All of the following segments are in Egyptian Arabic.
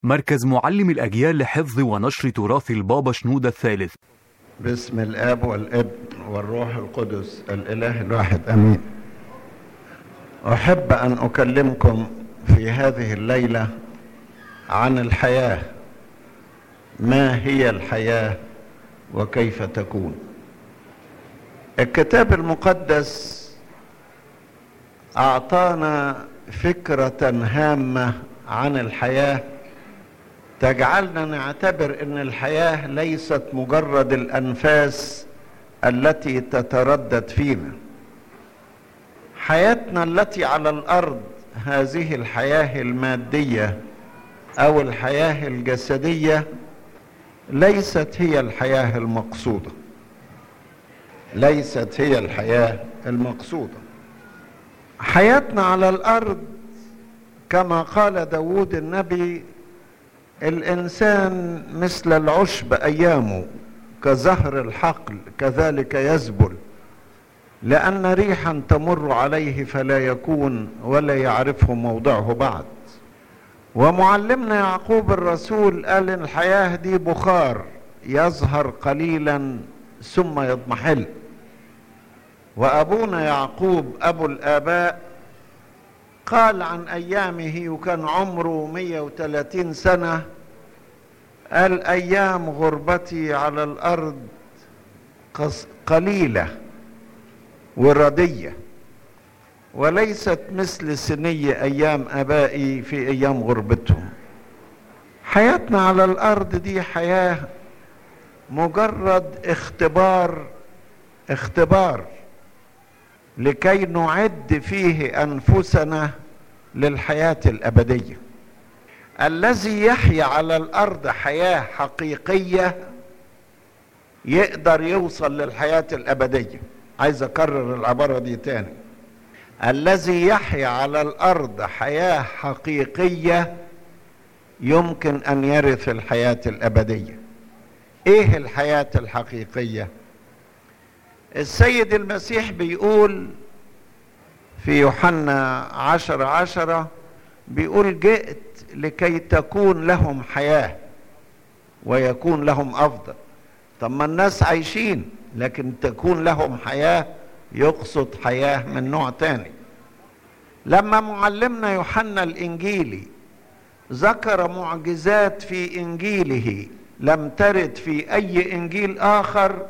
مركز معلم الأجيال لحفظ ونشر تراث البابا شنودة الثالث باسم الاب والابن والروح القدس الاله الواحد امين احب ان اكلمكم في هذه الليله عن الحياه ما هي الحياه وكيف تكون الكتاب المقدس اعطانا فكره هامه عن الحياه تجعلنا نعتبر ان الحياه ليست مجرد الانفاس التي تتردد فينا حياتنا التي على الارض هذه الحياه الماديه او الحياه الجسديه ليست هي الحياه المقصوده ليست هي الحياه المقصوده حياتنا على الارض كما قال داود النبي الانسان مثل العشب ايامه كزهر الحقل كذلك يزبل لان ريحا تمر عليه فلا يكون ولا يعرفه موضعه بعد ومعلمنا يعقوب الرسول قال ان الحياه دي بخار يظهر قليلا ثم يضمحل وابونا يعقوب ابو الاباء قال عن ايامه وكان عمره 130 سنه قال ايام غربتي على الارض قليله ورديه وليست مثل سني ايام ابائي في ايام غربتهم حياتنا على الارض دي حياه مجرد اختبار اختبار لكي نعد فيه انفسنا للحياه الابديه الذي يحيا على الارض حياه حقيقيه يقدر يوصل للحياه الابديه عايز اكرر العباره دي تاني الذي يحيا على الارض حياه حقيقيه يمكن ان يرث الحياه الابديه ايه الحياه الحقيقيه السيد المسيح بيقول في يوحنا عشر عشرة بيقول جئت لكي تكون لهم حياة ويكون لهم أفضل طب ما الناس عايشين لكن تكون لهم حياة يقصد حياة من نوع تاني لما معلمنا يوحنا الإنجيلي ذكر معجزات في إنجيله لم ترد في أي إنجيل آخر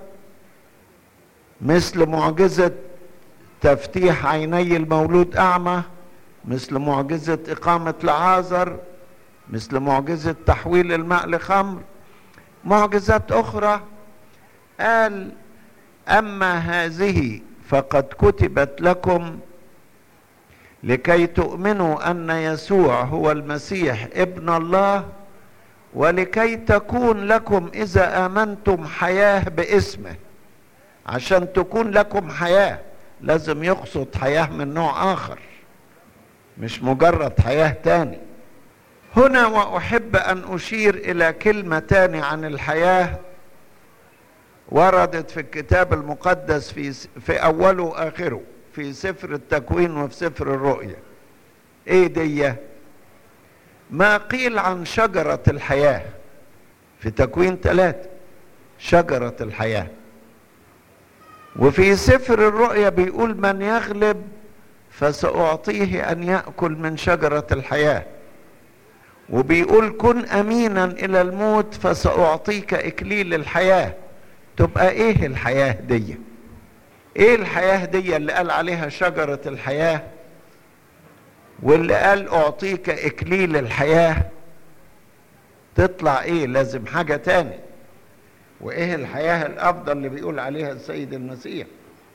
مثل معجزة تفتيح عيني المولود أعمى مثل معجزة إقامة لعازر مثل معجزة تحويل الماء لخمر معجزات أخرى قال أما هذه فقد كتبت لكم لكي تؤمنوا أن يسوع هو المسيح ابن الله ولكي تكون لكم إذا آمنتم حياة باسمه عشان تكون لكم حياة لازم يقصد حياة من نوع آخر مش مجرد حياة تاني هنا وأحب أن أشير إلى كلمة تاني عن الحياة وردت في الكتاب المقدس في في أوله وآخره في سفر التكوين وفي سفر الرؤيا إيه دي ما قيل عن شجرة الحياة في تكوين ثلاثة شجرة الحياه وفي سفر الرؤيا بيقول من يغلب فسأعطيه أن يأكل من شجرة الحياة وبيقول كن أمينا إلى الموت فسأعطيك إكليل الحياة تبقى إيه الحياة دي إيه الحياة دي اللي قال عليها شجرة الحياة واللي قال أعطيك إكليل الحياة تطلع إيه لازم حاجة تاني وايه الحياه الافضل اللي بيقول عليها السيد المسيح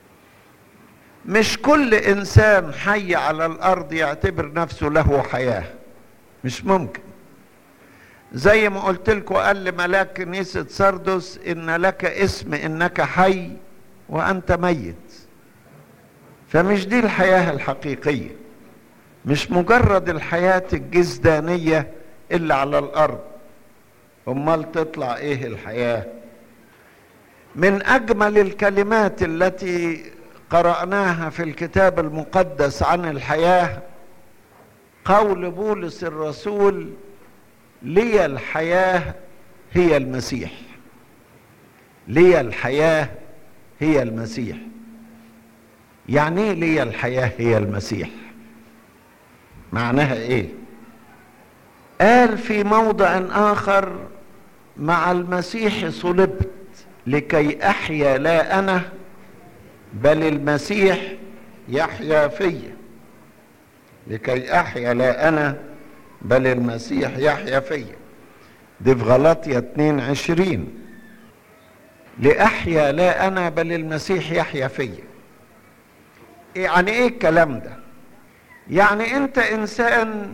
مش كل انسان حي على الارض يعتبر نفسه له حياه مش ممكن زي ما قلت لكم قال لملاك كنيسه سردس ان لك اسم انك حي وانت ميت فمش دي الحياه الحقيقيه مش مجرد الحياه الجسدانيه اللي على الارض امال تطلع ايه الحياه من اجمل الكلمات التي قراناها في الكتاب المقدس عن الحياه قول بولس الرسول لي الحياة هي المسيح لي الحياة هي المسيح يعني ايه لي الحياة هي المسيح معناها ايه قال في موضع اخر مع المسيح صلبت لكي احيا لا انا بل المسيح يحيا فيا لكي احيا لا انا بل المسيح يحيا فيا دي في غلطية 22 لأحيا لا أنا بل المسيح يحيا فيا يعني إيه الكلام ده يعني أنت إنسان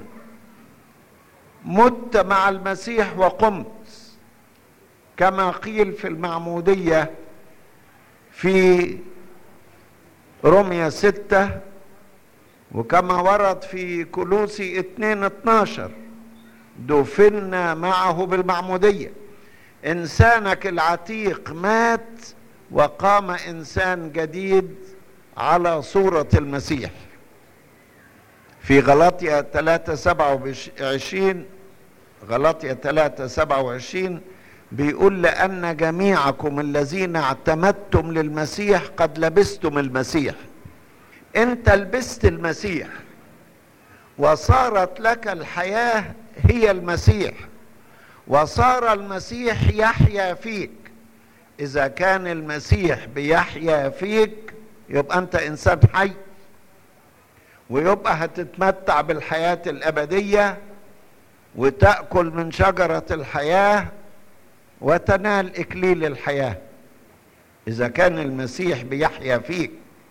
مت مع المسيح وقمت كما قيل في المعمودية في رمية ستة وكما ورد في كلوسي اتنين اتناشر دفنا معه بالمعمودية إنسانك العتيق مات وقام إنسان جديد على صورة المسيح في غلطية 3 27 غلطية 3 27 بيقول لأن جميعكم الذين اعتمدتم للمسيح قد لبستم المسيح انت لبست المسيح وصارت لك الحياة هي المسيح وصار المسيح يحيا فيك إذا كان المسيح بيحيا فيك يبقى أنت إنسان حي ويبقى هتتمتع بالحياة الأبدية وتأكل من شجرة الحياة وتنال إكليل الحياة إذا كان المسيح بيحيا فيك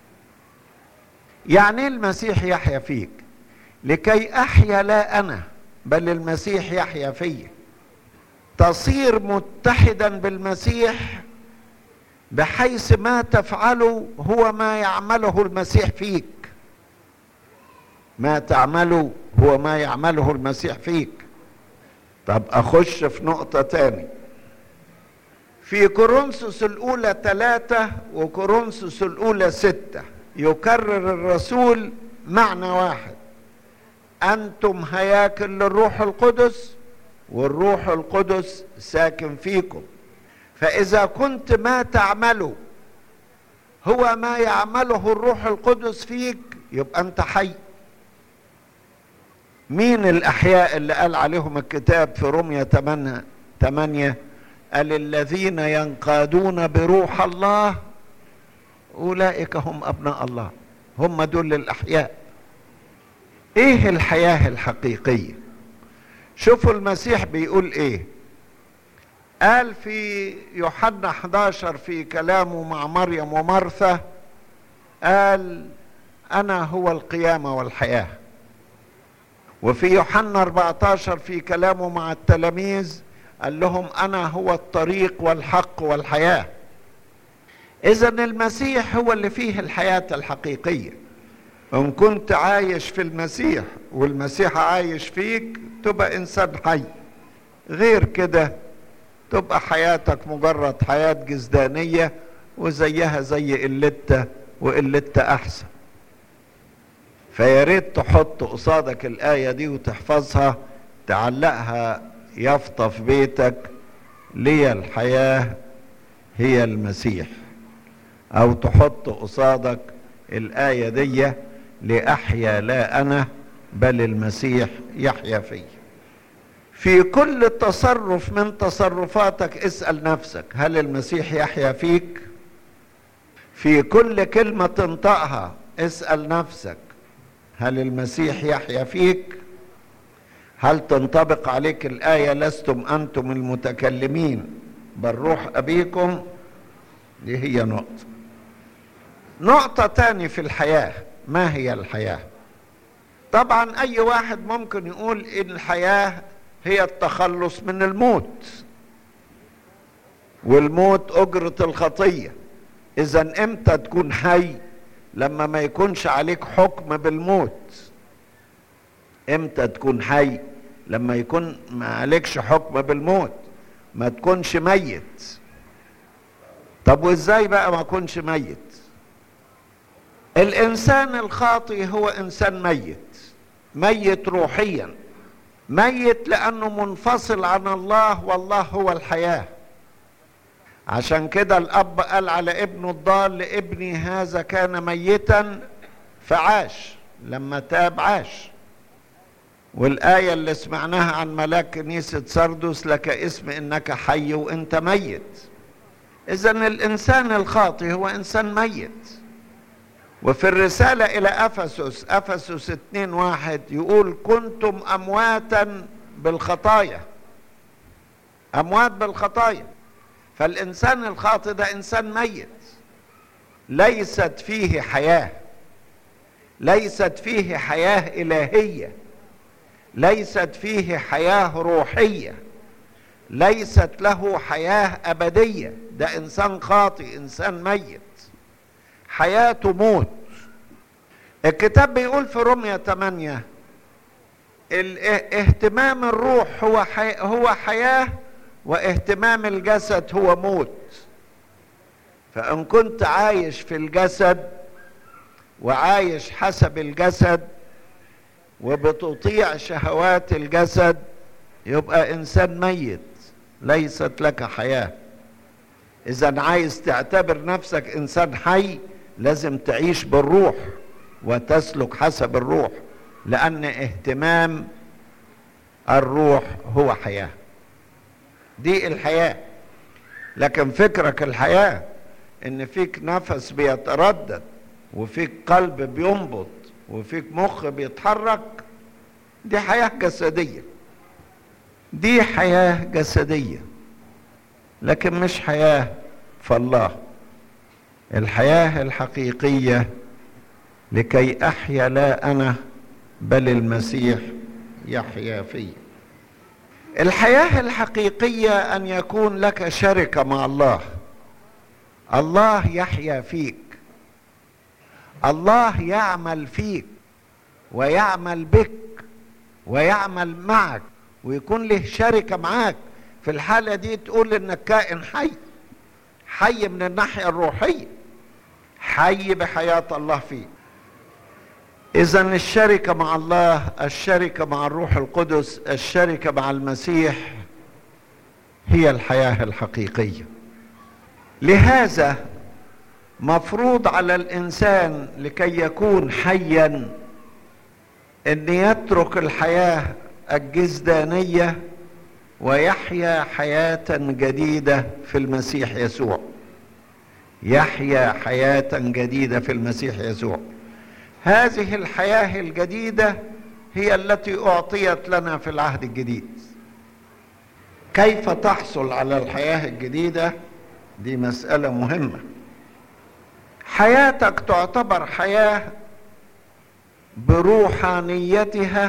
يعني المسيح يحيا فيك لكي أحيا لا أنا بل المسيح يحيا فيا تصير متحدا بالمسيح بحيث ما تفعله هو ما يعمله المسيح فيك ما تعمله هو ما يعمله المسيح فيك طب اخش في نقطة تاني في كورنثوس الاولى ثلاثة وكورنثوس الاولى ستة يكرر الرسول معنى واحد انتم هياكل للروح القدس والروح القدس ساكن فيكم فاذا كنت ما تعمله هو ما يعمله الروح القدس فيك يبقى انت حي مين الاحياء اللي قال عليهم الكتاب في رمية 8 8 قال الذين ينقادون بروح الله اولئك هم ابناء الله هم دول الاحياء ايه الحياه الحقيقيه شوفوا المسيح بيقول ايه قال في يوحنا 11 في كلامه مع مريم ومرثا قال انا هو القيامه والحياه وفي يوحنا 14 في كلامه مع التلاميذ قال لهم انا هو الطريق والحق والحياه اذا المسيح هو اللي فيه الحياه الحقيقيه ان كنت عايش في المسيح والمسيح عايش فيك تبقى انسان حي غير كده تبقى حياتك مجرد حياه جزدانيه وزيها زي قلتة وقلتة احسن فيا ريت تحط قصادك الايه دي وتحفظها تعلقها يافطه في بيتك لي الحياه هي المسيح او تحط قصادك الايه دي لاحيا لا انا بل المسيح يحيا في في كل تصرف من تصرفاتك اسال نفسك هل المسيح يحيا فيك في كل كلمه تنطقها اسال نفسك هل المسيح يحيا فيك هل تنطبق عليك الايه لستم انتم المتكلمين بل روح ابيكم دي هي نقطه نقطه تاني في الحياه ما هي الحياه طبعا اي واحد ممكن يقول ان الحياه هي التخلص من الموت والموت اجره الخطيه اذا امتى تكون حي لما ما يكونش عليك حكم بالموت امتى تكون حي لما يكون ما عليكش حكم بالموت ما تكونش ميت طب وازاي بقى ما اكونش ميت الانسان الخاطي هو انسان ميت ميت روحيا ميت لانه منفصل عن الله والله هو الحياه عشان كده الاب قال على ابنه الضال لابني هذا كان ميتا فعاش لما تاب عاش والآية اللي سمعناها عن ملاك كنيسة سردس لك اسم إنك حي وإنت ميت إذا الإنسان الخاطئ هو إنسان ميت وفي الرسالة إلى أفسس أفسس 2 واحد يقول كنتم أمواتا بالخطايا أموات بالخطايا فالإنسان الخاطئ ده إنسان ميت ليست فيه حياة ليست فيه حياة إلهية ليست فيه حياة روحية ليست له حياة أبدية ده إنسان خاطئ إنسان ميت حياته موت الكتاب بيقول في رمية 8 اهتمام الروح هو حي... هو حياة واهتمام الجسد هو موت فإن كنت عايش في الجسد وعايش حسب الجسد وبتطيع شهوات الجسد يبقى انسان ميت ليست لك حياه اذا عايز تعتبر نفسك انسان حي لازم تعيش بالروح وتسلك حسب الروح لان اهتمام الروح هو حياه دي الحياه لكن فكرك الحياه ان فيك نفس بيتردد وفيك قلب بينبض وفيك مخ بيتحرك دي حياة جسدية دي حياة جسدية لكن مش حياة فالله الحياة الحقيقية لكي أحيا لا أنا بل المسيح يحيا في الحياة الحقيقية أن يكون لك شركة مع الله الله يحيا فيك الله يعمل فيك ويعمل بك ويعمل معك ويكون له شركة معاك في الحالة دي تقول انك كائن حي حي من الناحية الروحية حي بحياة الله فيك إذا الشركة مع الله الشركة مع الروح القدس الشركة مع المسيح هي الحياة الحقيقية لهذا مفروض على الانسان لكي يكون حيا ان يترك الحياه الجسدانيه ويحيا حياه جديده في المسيح يسوع يحيا حياه جديده في المسيح يسوع هذه الحياه الجديده هي التي اعطيت لنا في العهد الجديد كيف تحصل على الحياه الجديده دي مساله مهمه حياتك تعتبر حياه بروحانيتها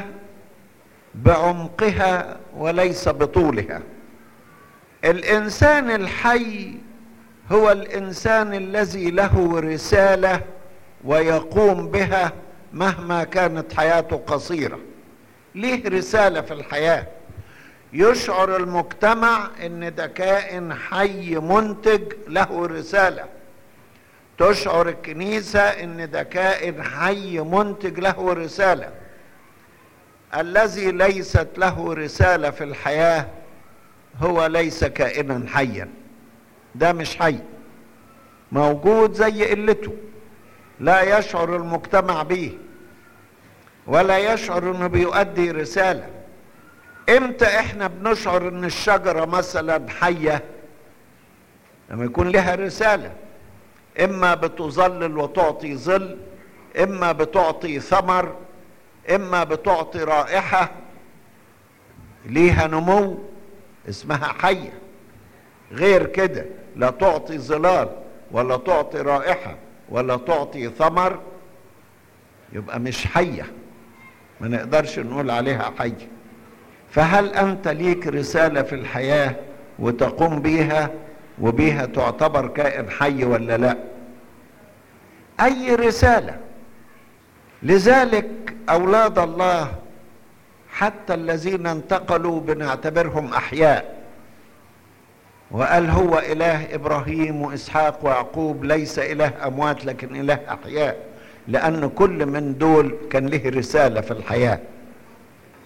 بعمقها وليس بطولها الانسان الحي هو الانسان الذي له رساله ويقوم بها مهما كانت حياته قصيره ليه رساله في الحياه يشعر المجتمع ان ده كائن حي منتج له رساله تشعر الكنيسة ان ده كائن حي منتج له رسالة الذي ليست له رسالة في الحياة هو ليس كائنا حيا ده مش حي موجود زي قلته لا يشعر المجتمع به ولا يشعر انه بيؤدي رسالة امتى احنا بنشعر ان الشجرة مثلا حية لما يكون لها رساله اما بتظلل وتعطي ظل اما بتعطي ثمر اما بتعطي رائحه ليها نمو اسمها حيه غير كده لا تعطي ظلال ولا تعطي رائحه ولا تعطي ثمر يبقى مش حيه ما نقدرش نقول عليها حيه فهل انت ليك رساله في الحياه وتقوم بيها وبيها تعتبر كائن حي ولا لا اي رساله لذلك اولاد الله حتى الذين انتقلوا بنعتبرهم احياء وقال هو اله ابراهيم واسحاق ويعقوب ليس اله اموات لكن اله احياء لان كل من دول كان له رساله في الحياه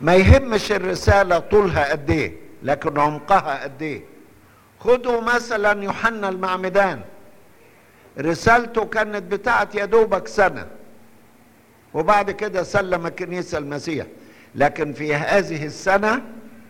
ما يهمش الرسالة طولها قد ايه لكن عمقها قد ايه خدوا مثلا يوحنا المعمدان رسالته كانت بتاعت يا دوبك سنة وبعد كده سلم الكنيسة المسيح لكن في هذه السنة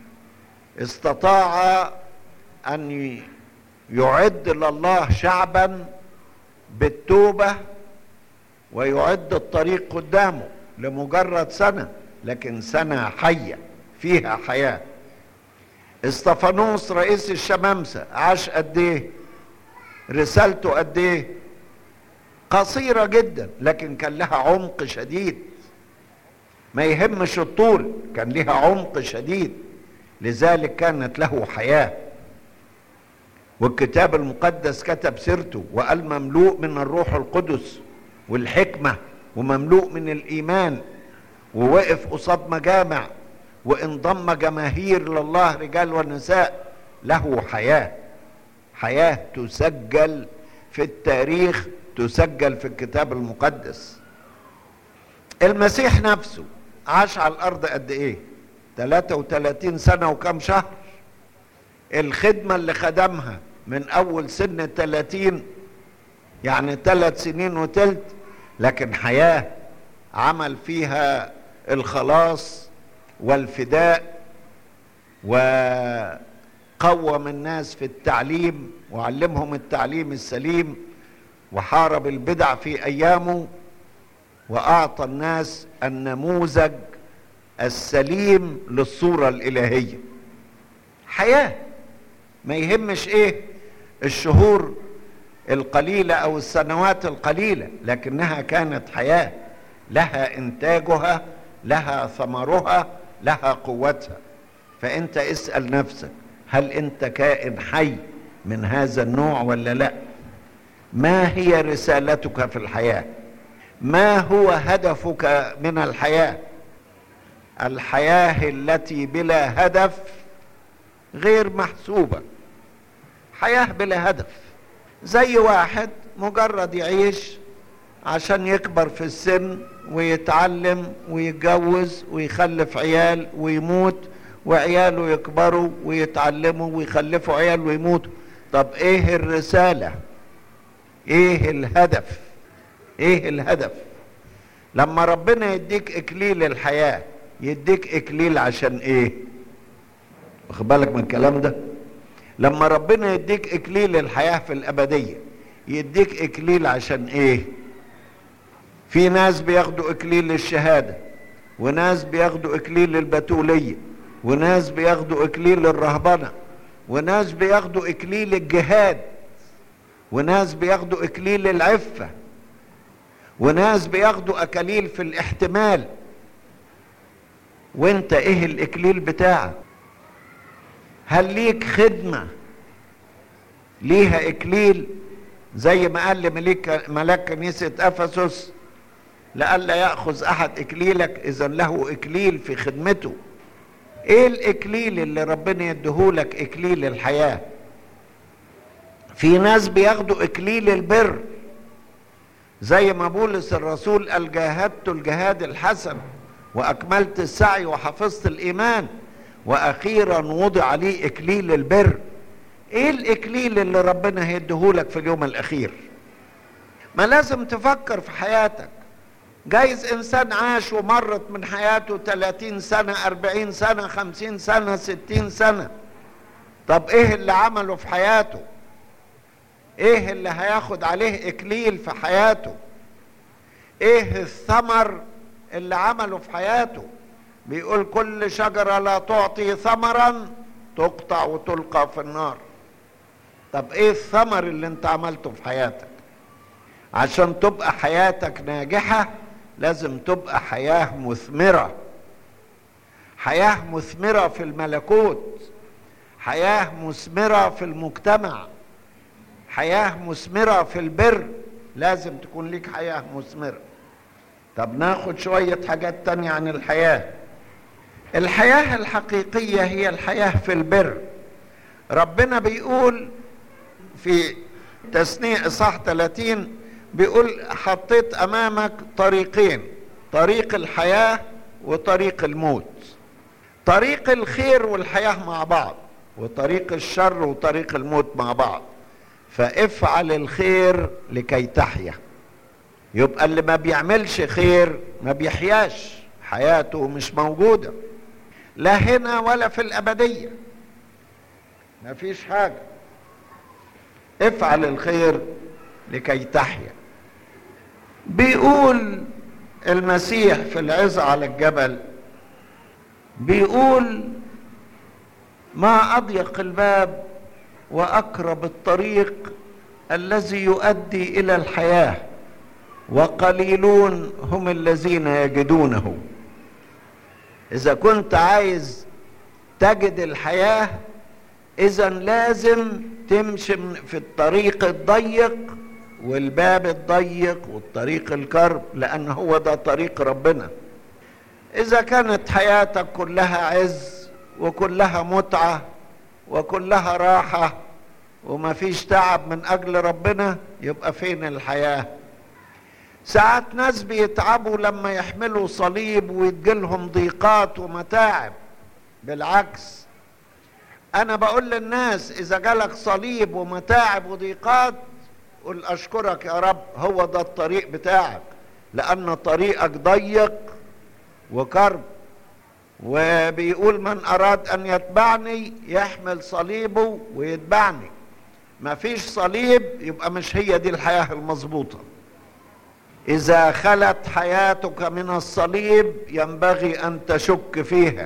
استطاع أن يعد لله شعبا بالتوبة ويعد الطريق قدامه لمجرد سنة لكن سنة حية فيها حياة استفانوس رئيس الشمامسة عاش قد ايه رسالته قد ايه قصيرة جدا لكن كان لها عمق شديد ما يهمش الطول كان لها عمق شديد لذلك كانت له حياة والكتاب المقدس كتب سيرته وقال مملوء من الروح القدس والحكمة ومملوء من الإيمان ووقف قصاد مجامع وانضم جماهير لله رجال ونساء له حياة حياة تسجل في التاريخ تسجل في الكتاب المقدس المسيح نفسه عاش على الأرض قد إيه 33 سنة وكم شهر الخدمة اللي خدمها من أول سن الثلاثين يعني ثلاث سنين وتلت لكن حياة عمل فيها الخلاص والفداء وقوم الناس في التعليم وعلمهم التعليم السليم وحارب البدع في ايامه واعطى الناس النموذج السليم للصوره الالهيه حياه ما يهمش ايه الشهور القليله او السنوات القليله لكنها كانت حياه لها انتاجها لها ثمرها لها قوتها فانت اسال نفسك هل انت كائن حي من هذا النوع ولا لا ما هي رسالتك في الحياه ما هو هدفك من الحياه الحياه التي بلا هدف غير محسوبه حياه بلا هدف زي واحد مجرد يعيش عشان يكبر في السن ويتعلم ويتجوز ويخلف عيال ويموت وعياله يكبروا ويتعلموا ويخلفوا عيال ويموتوا طب ايه الرسالة ايه الهدف ايه الهدف لما ربنا يديك اكليل الحياة يديك اكليل عشان ايه واخد بالك من الكلام ده لما ربنا يديك اكليل الحياة في الابدية يديك اكليل عشان ايه في ناس بياخدوا اكليل الشهادة وناس بياخدوا اكليل البتولية وناس بياخدوا اكليل الرهبنة وناس بياخدوا اكليل الجهاد وناس بياخدوا اكليل العفة وناس بياخدوا اكاليل في الاحتمال وانت ايه الاكليل بتاعك هل ليك خدمة ليها اكليل زي ما قال لملك ملاك كنيسة افسس لئلا ياخذ احد اكليلك اذا له اكليل في خدمته ايه الاكليل اللي ربنا يديهولك اكليل الحياه في ناس بياخدوا اكليل البر زي ما بولس الرسول قال جاهدت الجهاد الحسن واكملت السعي وحفظت الايمان واخيرا وضع لي اكليل البر ايه الاكليل اللي ربنا هيديهولك في اليوم الاخير ما لازم تفكر في حياتك جايز انسان عاش ومرت من حياته 30 سنة 40 سنة 50 سنة 60 سنة طب ايه اللي عمله في حياته ايه اللي هياخد عليه اكليل في حياته ايه الثمر اللي عمله في حياته بيقول كل شجرة لا تعطي ثمرا تقطع وتلقى في النار طب ايه الثمر اللي انت عملته في حياتك عشان تبقى حياتك ناجحة لازم تبقى حياة مثمرة حياة مثمرة في الملكوت حياة مثمرة في المجتمع حياة مثمرة في البر لازم تكون ليك حياة مثمرة طب ناخد شوية حاجات تانية عن الحياة الحياة الحقيقية هي الحياة في البر ربنا بيقول في تثنية إصحاح 30 بيقول حطيت أمامك طريقين طريق الحياة وطريق الموت طريق الخير والحياة مع بعض وطريق الشر وطريق الموت مع بعض فافعل الخير لكي تحيا يبقى اللي ما بيعملش خير ما بيحياش حياته مش موجودة لا هنا ولا في الأبدية ما فيش حاجة افعل الخير لكي تحيا بيقول المسيح في العظة على الجبل بيقول ما أضيق الباب وأقرب الطريق الذي يؤدي إلى الحياة وقليلون هم الذين يجدونه إذا كنت عايز تجد الحياة إذا لازم تمشي في الطريق الضيق والباب الضيق والطريق الكرب لأن هو ده طريق ربنا إذا كانت حياتك كلها عز وكلها متعة وكلها راحة وما فيش تعب من أجل ربنا يبقى فين الحياة ساعات ناس بيتعبوا لما يحملوا صليب ويتجيلهم ضيقات ومتاعب بالعكس أنا بقول للناس إذا جالك صليب ومتاعب وضيقات قل أشكرك يا رب هو ده الطريق بتاعك لأن طريقك ضيق وكرب وبيقول من أراد أن يتبعني يحمل صليبه ويتبعني ما فيش صليب يبقى مش هي دي الحياة المظبوطة إذا خلت حياتك من الصليب ينبغي أن تشك فيها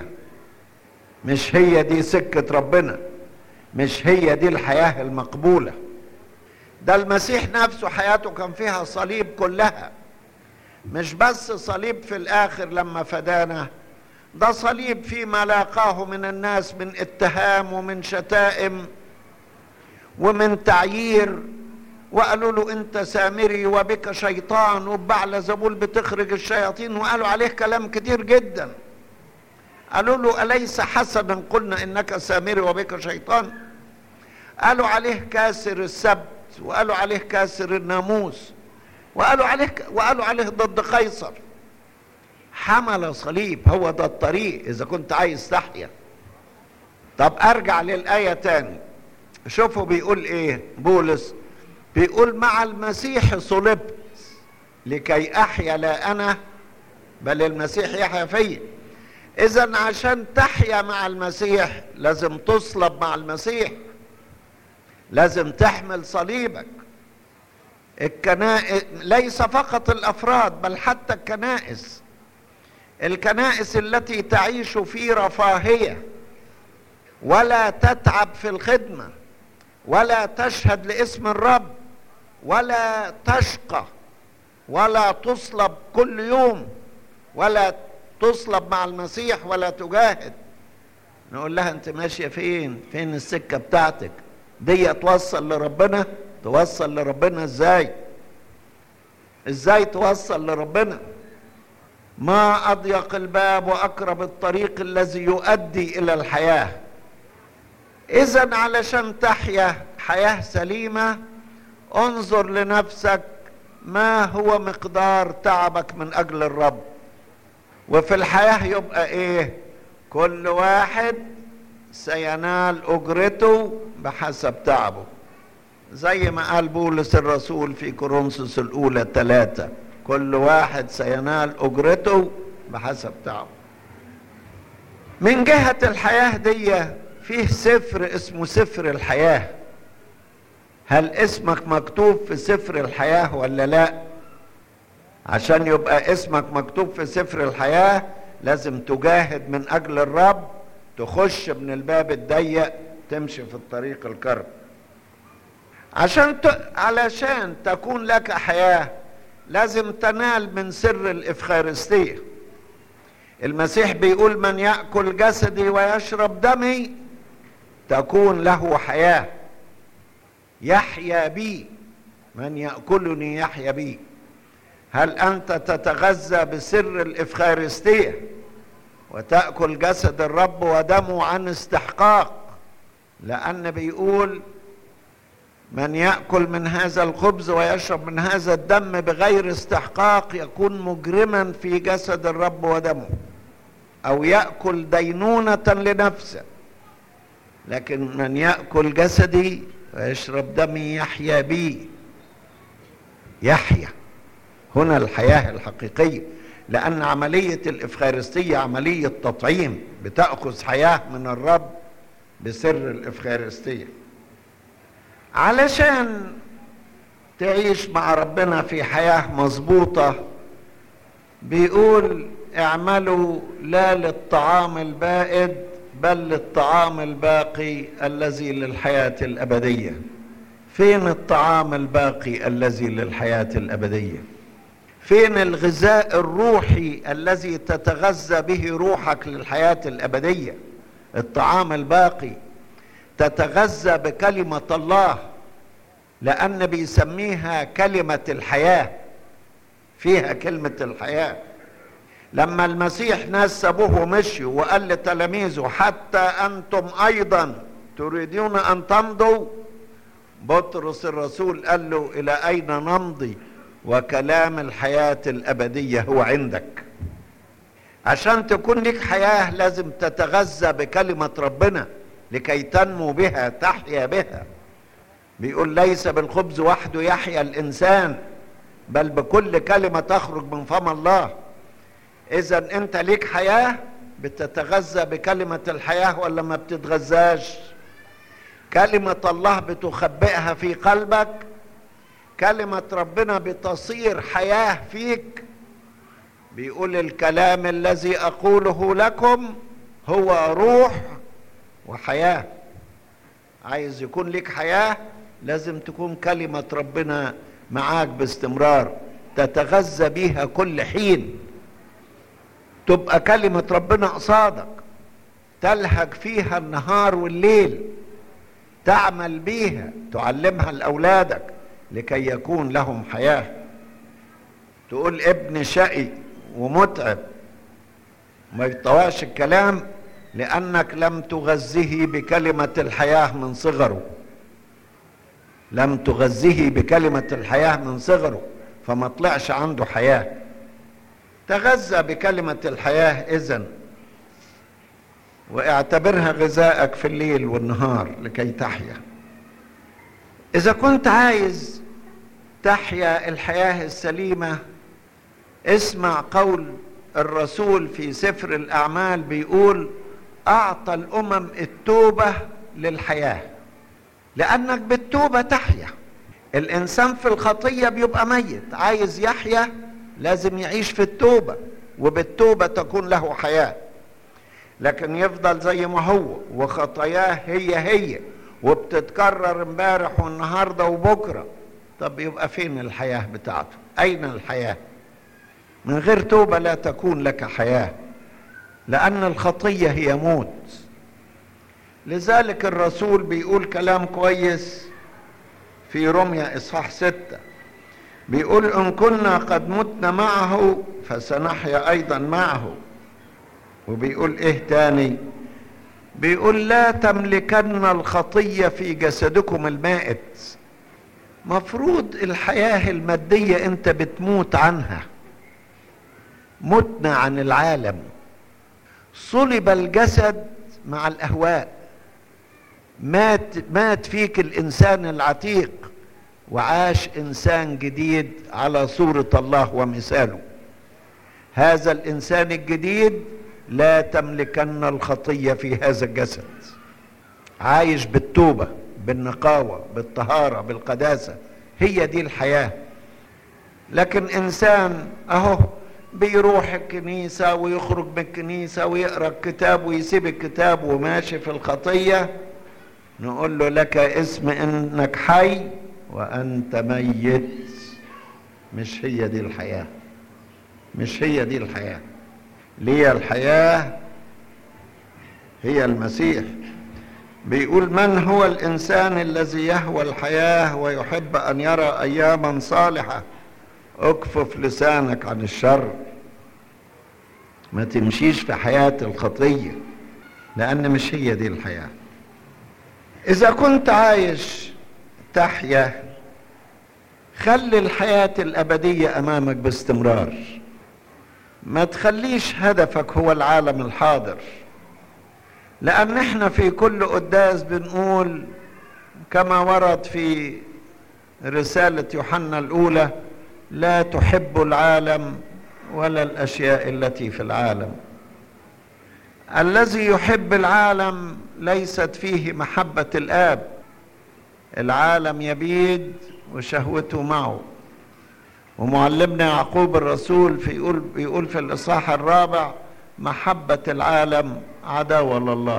مش هي دي سكة ربنا مش هي دي الحياة المقبولة ده المسيح نفسه حياته كان فيها صليب كلها مش بس صليب في الآخر لما فدانا ده صليب فيما لاقاه من الناس من اتهام ومن شتائم ومن تعيير وقالوا له انت سامري وبك شيطان وبعل زبول بتخرج الشياطين وقالوا عليه كلام كتير جدا قالوا له أليس حسنا قلنا إنك سامري وبك شيطان قالوا عليه كاسر السبت وقالوا عليه كاسر الناموس وقالوا عليه وقالوا عليه ضد قيصر حمل صليب هو ده الطريق إذا كنت عايز تحيا طب أرجع للآية تاني شوفوا بيقول إيه بولس بيقول مع المسيح صلبت لكي أحيا لا أنا بل المسيح يحيا فيا اذا عشان تحيا مع المسيح لازم تصلب مع المسيح لازم تحمل صليبك الكنائس ليس فقط الافراد بل حتى الكنائس الكنائس التي تعيش في رفاهيه ولا تتعب في الخدمه ولا تشهد لاسم الرب ولا تشقى ولا تصلب كل يوم ولا تصلب مع المسيح ولا تجاهد نقول لها انت ماشيه فين فين السكه بتاعتك دي توصل لربنا توصل لربنا ازاي ازاي توصل لربنا ما اضيق الباب واقرب الطريق الذي يؤدي الى الحياه اذا علشان تحيا حياه سليمه انظر لنفسك ما هو مقدار تعبك من اجل الرب وفي الحياة يبقى ايه كل واحد سينال اجرته بحسب تعبه زي ما قال بولس الرسول في كورنثوس الاولى ثلاثة كل واحد سينال اجرته بحسب تعبه من جهة الحياة دي فيه سفر اسمه سفر الحياة هل اسمك مكتوب في سفر الحياة ولا لا عشان يبقى اسمك مكتوب في سفر الحياة لازم تجاهد من أجل الرب تخش من الباب الضيق تمشي في الطريق الكرب عشان ت... علشان تكون لك حياة لازم تنال من سر الإفخارستية المسيح بيقول من يأكل جسدي ويشرب دمي تكون له حياة يحيا بي من يأكلني يحيا بي هل انت تتغذى بسر الافخارستيه وتاكل جسد الرب ودمه عن استحقاق لان بيقول من ياكل من هذا الخبز ويشرب من هذا الدم بغير استحقاق يكون مجرما في جسد الرب ودمه او ياكل دينونه لنفسه لكن من ياكل جسدي ويشرب دمي يحيا بي يحيا هنا الحياه الحقيقيه لان عمليه الافخارستيه عمليه تطعيم بتاخذ حياه من الرب بسر الافخارستيه علشان تعيش مع ربنا في حياه مظبوطه بيقول اعملوا لا للطعام البائد بل للطعام الباقي الذي للحياه الابديه فين الطعام الباقي الذي للحياه الابديه فين الغذاء الروحي الذي تتغذى به روحك للحياه الابديه الطعام الباقي تتغذى بكلمه الله لان بيسميها كلمه الحياه فيها كلمه الحياه لما المسيح ناس سابوه ومشيوا وقال لتلاميذه حتى انتم ايضا تريدون ان تمضوا بطرس الرسول قال له الى اين نمضي وكلام الحياه الابديه هو عندك عشان تكون لك حياه لازم تتغذى بكلمه ربنا لكي تنمو بها تحيا بها بيقول ليس بالخبز وحده يحيا الانسان بل بكل كلمه تخرج من فم الله اذا انت ليك حياه بتتغذى بكلمه الحياه ولا ما بتتغذاش كلمه الله بتخبئها في قلبك كلمه ربنا بتصير حياه فيك بيقول الكلام الذي اقوله لكم هو روح وحياه عايز يكون لك حياه لازم تكون كلمه ربنا معاك باستمرار تتغذى بيها كل حين تبقى كلمة ربنا قصادك تلهج فيها النهار والليل تعمل بيها تعلمها لأولادك لكي يكون لهم حياة تقول ابن شقي ومتعب ما يطواش الكلام لأنك لم تغذيه بكلمة الحياة من صغره لم تغذيه بكلمة الحياة من صغره فما طلعش عنده حياه تغذى بكلمة الحياة إذن واعتبرها غذائك في الليل والنهار لكي تحيا إذا كنت عايز تحيا الحياة السليمة اسمع قول الرسول في سفر الأعمال بيقول أعطى الأمم التوبة للحياة لأنك بالتوبة تحيا الإنسان في الخطية بيبقى ميت عايز يحيا لازم يعيش في التوبه وبالتوبه تكون له حياه لكن يفضل زي ما هو وخطاياه هي هي وبتتكرر امبارح والنهارده وبكره طب يبقى فين الحياه بتاعته اين الحياه من غير توبه لا تكون لك حياه لان الخطيه هي موت لذلك الرسول بيقول كلام كويس في رمية إصحاح ستة بيقول ان كنا قد متنا معه فسنحيا ايضا معه وبيقول ايه تاني بيقول لا تملكن الخطيه في جسدكم المائت مفروض الحياه الماديه انت بتموت عنها متنا عن العالم صلب الجسد مع الاهواء مات مات فيك الانسان العتيق وعاش انسان جديد على صوره الله ومثاله هذا الانسان الجديد لا تملكن الخطيه في هذا الجسد عايش بالتوبه بالنقاوه بالطهاره بالقداسه هي دي الحياه لكن انسان اهو بيروح الكنيسه ويخرج من الكنيسه ويقرا الكتاب ويسيب الكتاب وماشي في الخطيه نقول له لك اسم انك حي وانت ميت مش هي دي الحياه مش هي دي الحياه ليه الحياه هي المسيح بيقول من هو الانسان الذي يهوى الحياه ويحب ان يرى اياما صالحه اكفف لسانك عن الشر ما تمشيش في حياه الخطيه لان مش هي دي الحياه اذا كنت عايش تحيا خلي الحياه الابديه امامك باستمرار ما تخليش هدفك هو العالم الحاضر لان احنا في كل قداس بنقول كما ورد في رساله يوحنا الاولى لا تحب العالم ولا الاشياء التي في العالم الذي يحب العالم ليست فيه محبه الاب العالم يبيد وشهوته معه ومعلمنا يعقوب الرسول في يقول بيقول في الاصحاح الرابع محبه العالم عداوه لله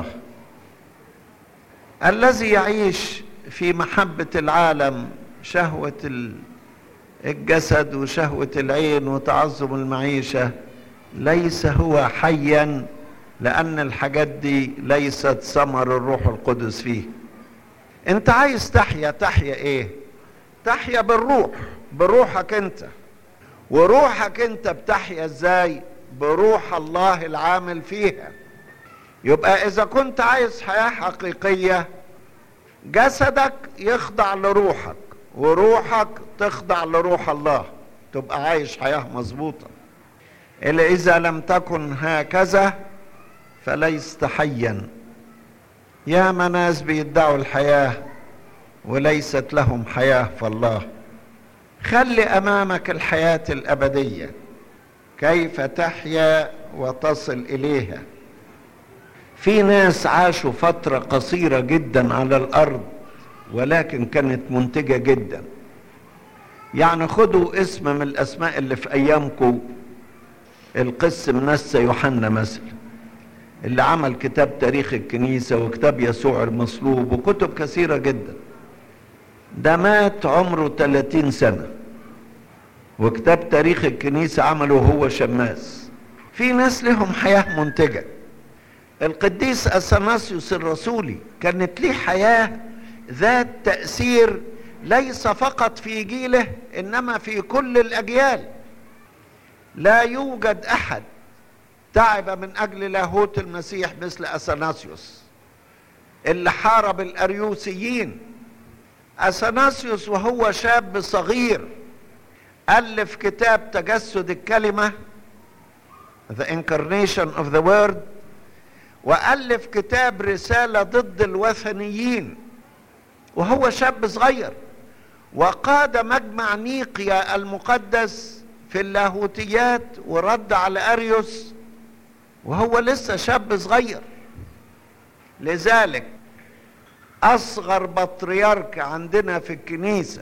الذي يعيش في محبه العالم شهوه الجسد وشهوه العين وتعظم المعيشه ليس هو حيا لان الحاجات دي ليست ثمر الروح القدس فيه انت عايز تحيا تحيا ايه تحيا بالروح بروحك انت وروحك انت بتحيا ازاي بروح الله العامل فيها يبقى اذا كنت عايز حياه حقيقيه جسدك يخضع لروحك وروحك تخضع لروح الله تبقى عايش حياه مظبوطه الا اذا لم تكن هكذا فليست حيا يا ناس بيدعوا الحياه وليست لهم حياه فالله خلي امامك الحياه الابديه كيف تحيا وتصل اليها في ناس عاشوا فتره قصيره جدا على الارض ولكن كانت منتجه جدا يعني خدوا اسم من الاسماء اللي في ايامكم القس منسى يوحنا مثلا اللي عمل كتاب تاريخ الكنيسه وكتاب يسوع المصلوب وكتب كثيره جدا ده مات عمره 30 سنة وكتاب تاريخ الكنيسة عمله هو شماس في ناس لهم حياة منتجة القديس أثناسيوس الرسولي كانت ليه حياة ذات تأثير ليس فقط في جيله إنما في كل الأجيال لا يوجد أحد تعب من أجل لاهوت المسيح مثل أثناسيوس اللي حارب الأريوسيين اثناسيوس وهو شاب صغير الف كتاب تجسد الكلمه The Incarnation of the Word والف كتاب رساله ضد الوثنيين وهو شاب صغير وقاد مجمع نيقيا المقدس في اللاهوتيات ورد على اريوس وهو لسه شاب صغير لذلك اصغر بطريرك عندنا في الكنيسه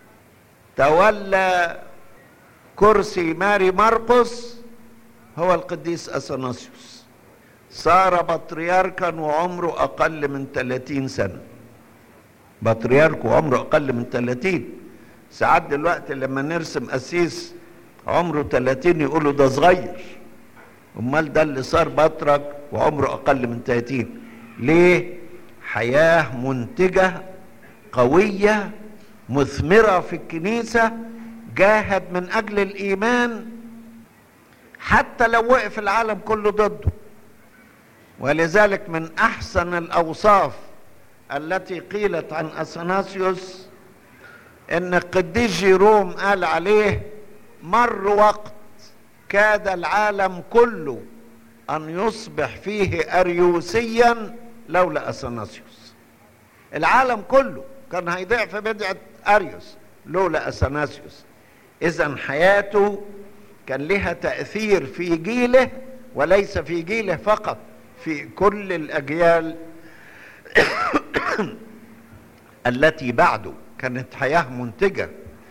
تولى كرسي ماري مرقس هو القديس اثناسيوس صار بطريركا وعمره اقل من 30 سنه بطريرك وعمره اقل من 30 ساعات دلوقتي لما نرسم قسيس عمره 30 يقولوا ده صغير امال ده اللي صار بطرك وعمره اقل من 30 ليه حياه منتجه قويه مثمره في الكنيسه جاهد من اجل الايمان حتى لو وقف العالم كله ضده ولذلك من احسن الاوصاف التي قيلت عن اثناسيوس ان القديس جيروم قال عليه مر وقت كاد العالم كله ان يصبح فيه اريوسيا لولا اثناسيوس العالم كله كان هيضيع في بدعه اريوس لولا اثناسيوس اذا حياته كان لها تاثير في جيله وليس في جيله فقط في كل الاجيال التي بعده كانت حياه منتجه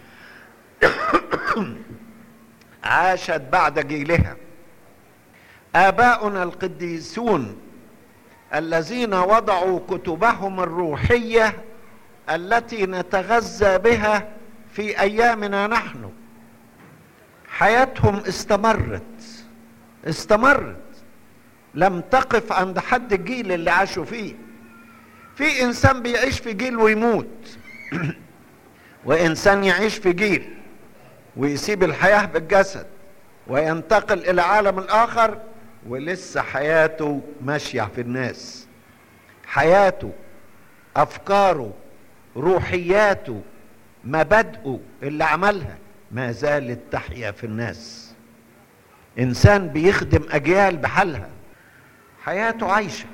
عاشت بعد جيلها اباؤنا القديسون الذين وضعوا كتبهم الروحيه التي نتغذى بها في ايامنا نحن حياتهم استمرت استمرت لم تقف عند حد الجيل اللي عاشوا فيه في انسان بيعيش في جيل ويموت وانسان يعيش في جيل ويسيب الحياه بالجسد وينتقل الى عالم الاخر ولسه حياته ماشيه في الناس حياته افكاره روحياته مبادئه اللي عملها ما زالت تحيا في الناس انسان بيخدم اجيال بحالها حياته عايشه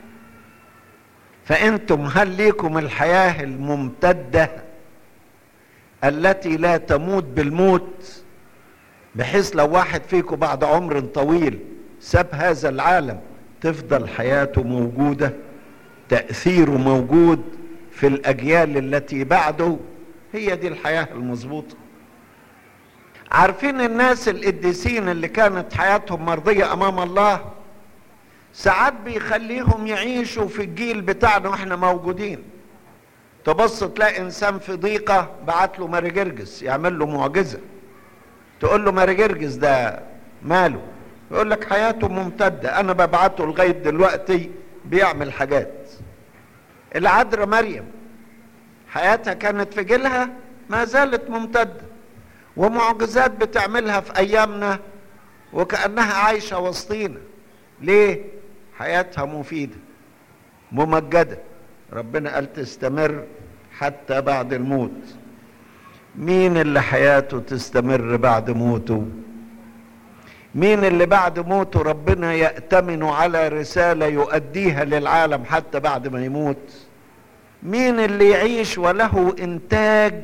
فانتم هل ليكم الحياه الممتده التي لا تموت بالموت بحيث لو واحد فيكم بعد عمر طويل ساب هذا العالم تفضل حياته موجوده تاثيره موجود في الاجيال التي بعده هي دي الحياه المظبوطه عارفين الناس القديسين اللي كانت حياتهم مرضيه امام الله ساعات بيخليهم يعيشوا في الجيل بتاعنا واحنا موجودين تبص تلاقي انسان في ضيقه بعت له ماري جرجس يعمل له معجزه تقول له ماري جرجس ده ماله يقول لك حياته ممتده انا ببعته لغايه دلوقتي بيعمل حاجات العذراء مريم حياتها كانت في جيلها ما زالت ممتده ومعجزات بتعملها في ايامنا وكانها عايشه وسطينا ليه حياتها مفيده ممجده ربنا قال تستمر حتى بعد الموت مين اللي حياته تستمر بعد موته مين اللي بعد موته ربنا يأتمن على رسالة يؤديها للعالم حتى بعد ما يموت مين اللي يعيش وله إنتاج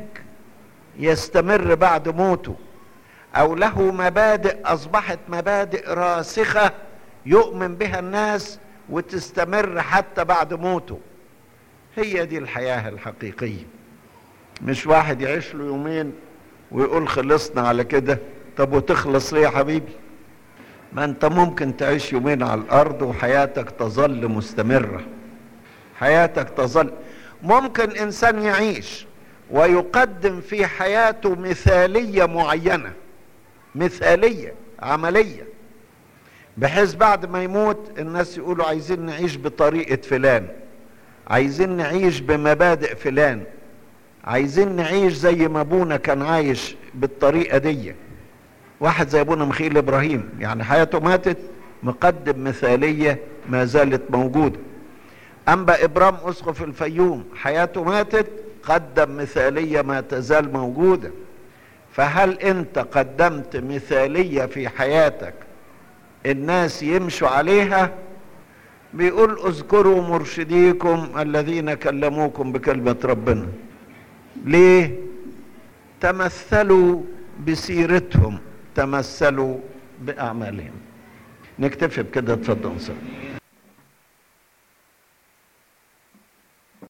يستمر بعد موته أو له مبادئ أصبحت مبادئ راسخة يؤمن بها الناس وتستمر حتى بعد موته هي دي الحياة الحقيقية مش واحد يعيش له يومين ويقول خلصنا على كده طب وتخلص ليه يا حبيبي ما انت ممكن تعيش يومين على الارض وحياتك تظل مستمرة حياتك تظل ممكن انسان يعيش ويقدم في حياته مثالية معينة مثالية عملية بحيث بعد ما يموت الناس يقولوا عايزين نعيش بطريقة فلان عايزين نعيش بمبادئ فلان عايزين نعيش زي ما ابونا كان عايش بالطريقة دي واحد زي ابونا مخيل ابراهيم يعني حياته ماتت مقدم مثالية ما زالت موجودة أنبا إبرام أسقف الفيوم حياته ماتت قدم مثالية ما تزال موجودة فهل أنت قدمت مثالية في حياتك الناس يمشوا عليها بيقول اذكروا مرشديكم الذين كلموكم بكلمة ربنا ليه تمثلوا بسيرتهم تمثلوا بأعمالهم نكتفي بكده اتفضل صلي